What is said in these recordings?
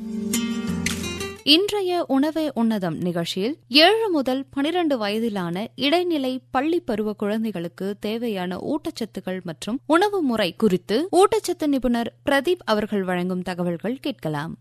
இன்றைய உணவே உன்னதம் நிகழ்ச்சியில் ஏழு முதல் பனிரண்டு வயதிலான இடைநிலை பள்ளி பருவ குழந்தைகளுக்கு தேவையான ஊட்டச்சத்துக்கள் மற்றும் உணவு முறை குறித்து ஊட்டச்சத்து நிபுணர் பிரதீப் அவர்கள் வழங்கும் தகவல்கள் கேட்கலாம்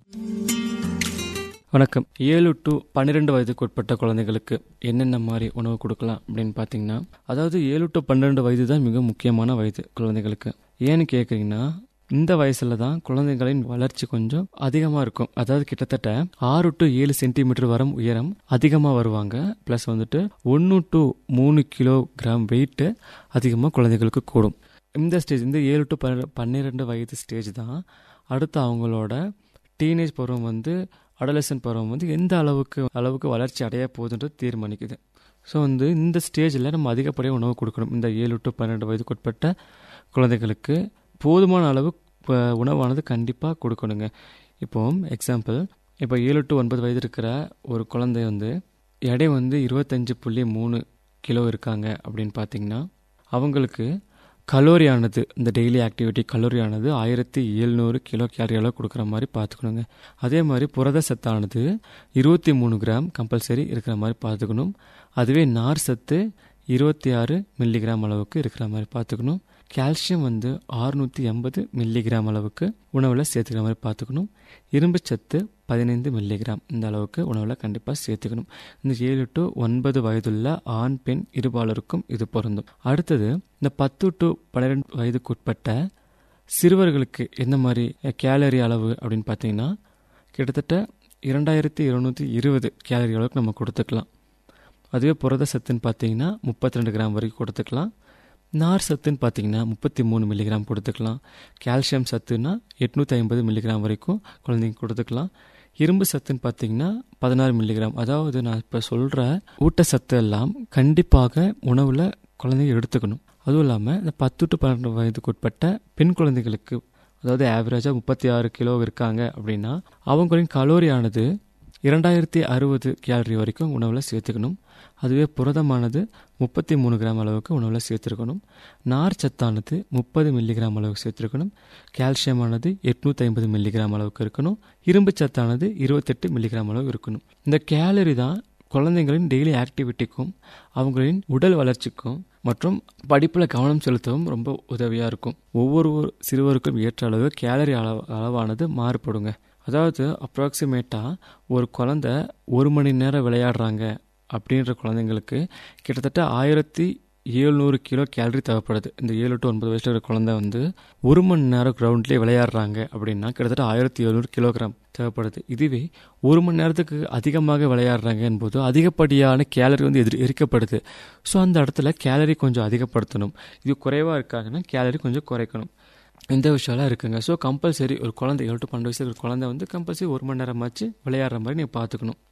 வணக்கம் ஏழு டு பன்னிரெண்டு வயதுக்கு உட்பட்ட குழந்தைகளுக்கு என்னென்ன மாதிரி உணவு கொடுக்கலாம் அப்படின்னு பார்த்தீங்கன்னா அதாவது ஏழு டு பன்னிரெண்டு வயது தான் மிக முக்கியமான வயது குழந்தைகளுக்கு ஏன்னு கேட்குறீங்கன்னா இந்த வயசுல தான் குழந்தைகளின் வளர்ச்சி கொஞ்சம் அதிகமாக இருக்கும் அதாவது கிட்டத்தட்ட ஆறு டு ஏழு சென்டிமீட்டர் வரம் உயரம் அதிகமாக வருவாங்க ப்ளஸ் வந்துட்டு ஒன்று டு மூணு கிலோகிராம் வெயிட்டு அதிகமாக குழந்தைகளுக்கு கூடும் இந்த ஸ்டேஜ் இந்த ஏழு டு பன்னிரெண்டு வயது ஸ்டேஜ் தான் அடுத்து அவங்களோட டீனேஜ் பருவம் வந்து அடலசன் பருவம் வந்து எந்த அளவுக்கு அளவுக்கு வளர்ச்சி அடைய போகுதுன்றது தீர்மானிக்குது ஸோ வந்து இந்த ஸ்டேஜில் நம்ம அதிகப்படியாக உணவு கொடுக்கணும் இந்த ஏழு டு பன்னெண்டு வயதுக்கு உட்பட்ட குழந்தைகளுக்கு போதுமான அளவு உணவானது கண்டிப்பாக கொடுக்கணுங்க இப்போ எக்ஸாம்பிள் இப்போ ஏழு டு ஒன்பது வயது இருக்கிற ஒரு குழந்தை வந்து எடை வந்து இருபத்தஞ்சு புள்ளி மூணு கிலோ இருக்காங்க அப்படின்னு பார்த்தீங்கன்னா அவங்களுக்கு கலோரியானது இந்த டெய்லி ஆக்டிவிட்டி கலோரியானது ஆயிரத்தி எழுநூறு கிலோ கேலரி அளவு கொடுக்குற மாதிரி பார்த்துக்கணுங்க அதே மாதிரி புரத சத்தானது இருபத்தி மூணு கிராம் கம்பல்சரி இருக்கிற மாதிரி பார்த்துக்கணும் அதுவே நார் சத்து இருபத்தி ஆறு மில்லிகிராம் அளவுக்கு இருக்கிற மாதிரி பார்த்துக்கணும் கால்சியம் வந்து ஆறுநூற்றி எண்பது மில்லிகிராம் அளவுக்கு உணவில் சேர்த்துக்கிற மாதிரி பார்த்துக்கணும் இரும்பு சத்து பதினைந்து மில்லிகிராம் இந்த அளவுக்கு உணவில் கண்டிப்பாக சேர்த்துக்கணும் இந்த ஏழு டு ஒன்பது வயதுள்ள ஆண் பெண் இருபாலருக்கும் இது பொருந்தும் அடுத்தது இந்த பத்து டு பன்னிரெண்டு வயதுக்கு உட்பட்ட சிறுவர்களுக்கு என்ன மாதிரி கேலரி அளவு அப்படின்னு பார்த்தீங்கன்னா கிட்டத்தட்ட இரண்டாயிரத்தி இருநூற்றி இருபது கேலரி அளவுக்கு நம்ம கொடுத்துக்கலாம் அதுவே புரத சத்துன்னு பார்த்தீங்கன்னா முப்பத்தி ரெண்டு கிராம் வரைக்கும் கொடுத்துக்கலாம் நார் சத்துன்னு பார்த்தீங்கன்னா முப்பத்தி மூணு மில்லிகிராம் கொடுத்துக்கலாம் கால்சியம் சத்துன்னா எட்நூற்றி ஐம்பது மில்லிகிராம் வரைக்கும் குழந்தைங்க கொடுத்துக்கலாம் இரும்பு சத்துன்னு பார்த்தீங்கன்னா பதினாறு மில்லிகிராம் அதாவது நான் இப்போ சொல்கிற ஊட்டச்சத்து எல்லாம் கண்டிப்பாக உணவில் குழந்தைங்க எடுத்துக்கணும் அதுவும் இல்லாமல் இந்த பத்து டு பன்னெண்டு வயதுக்கு உட்பட்ட பெண் குழந்தைகளுக்கு அதாவது ஆவரேஜாக முப்பத்தி ஆறு கிலோ இருக்காங்க அப்படின்னா அவங்களின் கலோரியானது இரண்டாயிரத்தி அறுபது கேலரி வரைக்கும் உணவில் சேர்த்துக்கணும் அதுவே புரதமானது முப்பத்தி மூணு கிராம் அளவுக்கு உணவில் சேர்த்துருக்கணும் நார் சத்தானது முப்பது மில்லிகிராம் அளவுக்கு சேர்த்துருக்கணும் கால்சியமானது எட்நூற்றி ஐம்பது மில்லிகிராம் அளவுக்கு இருக்கணும் இரும்பு சத்தானது இருபத்தெட்டு மில்லிகிராம் அளவு இருக்கணும் இந்த கேலரி தான் குழந்தைங்களின் டெய்லி ஆக்டிவிட்டிக்கும் அவங்களின் உடல் வளர்ச்சிக்கும் மற்றும் படிப்பில் கவனம் செலுத்தவும் ரொம்ப உதவியாக இருக்கும் ஒவ்வொரு சிறுவருக்கும் ஏற்ற அளவு கேலரி அளவு அளவானது மாறுபடுங்க அதாவது அப்ராக்சிமேட்டாக ஒரு குழந்த ஒரு மணி நேரம் விளையாடுறாங்க அப்படின்ற குழந்தைங்களுக்கு கிட்டத்தட்ட ஆயிரத்தி ஏழ்நூறு கிலோ கேலரி தேவைப்படுது இந்த ஏழு டு ஒன்பது வயசில் இருக்கிற குழந்தை வந்து ஒரு மணி நேரம் கிரவுண்ட்லேயே விளையாடுறாங்க அப்படின்னா கிட்டத்தட்ட ஆயிரத்தி எழுநூறு கிலோகிராம் தேவைப்படுது இதுவே ஒரு மணி நேரத்துக்கு அதிகமாக விளையாடுறாங்க என்போது அதிகப்படியான கேலரி வந்து எதிர் எரிக்கப்படுது ஸோ அந்த இடத்துல கேலரி கொஞ்சம் அதிகப்படுத்தணும் இது குறைவாக இருக்காங்கன்னா கேலரி கொஞ்சம் குறைக்கணும் இந்த விஷயம்லாம் இருக்குங்க ஸோ கம்பல்சரி ஒரு குழந்தை ஏழு டு பன்னெண்டு வயசு ஒரு குழந்தை வந்து கம்பல்சரி ஒரு மணி நேரமாச்சு விளையாடுற மாதிரி நீங்கள் பார்த்துக்கணும்